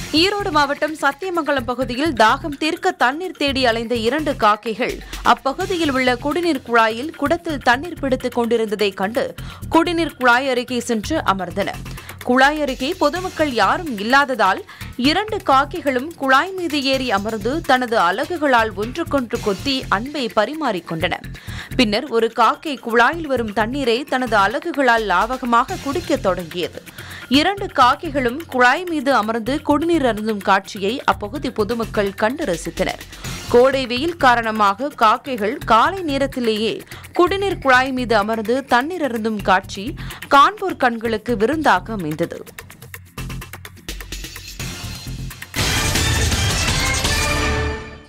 ஈரோடு மாவட்டம் சத்தியமங்கலம் பகுதியில் தாகம் தீர்க்க தண்ணீர் தேடி அலைந்த இரண்டு காக்கைகள் அப்பகுதியில் உள்ள குடிநீர் குழாயில் குடத்தில் தண்ணீர் பிடித்துக் கொண்டிருந்ததை கண்டு குடிநீர் குழாய் அருகே சென்று அமர்ந்தன குழாய் அருகே பொதுமக்கள் யாரும் இல்லாததால் இரண்டு காக்கைகளும் குழாய் மீது ஏறி அமர்ந்து தனது அலகுகளால் ஒன்றுக்கொன்று கொத்தி அன்பை பரிமாறிக்கொண்டன பின்னர் ஒரு காக்கை குழாயில் வரும் தண்ணீரை தனது அலகுகளால் லாவகமாக குடிக்கத் தொடங்கியது இரண்டு காக்கைகளும் குழாய் மீது அமர்ந்து குடிநீர் அருந்தும் காட்சியை அப்பகுதி பொதுமக்கள் கண்டு ரசித்தனர் கோடை வெயில் காரணமாக காக்கைகள் காலை நேரத்திலேயே குடிநீர் குழாய் மீது அமர்ந்து தண்ணீர் அருந்தும் காட்சி காண்போர் கண்களுக்கு விருந்தாக அமைந்தது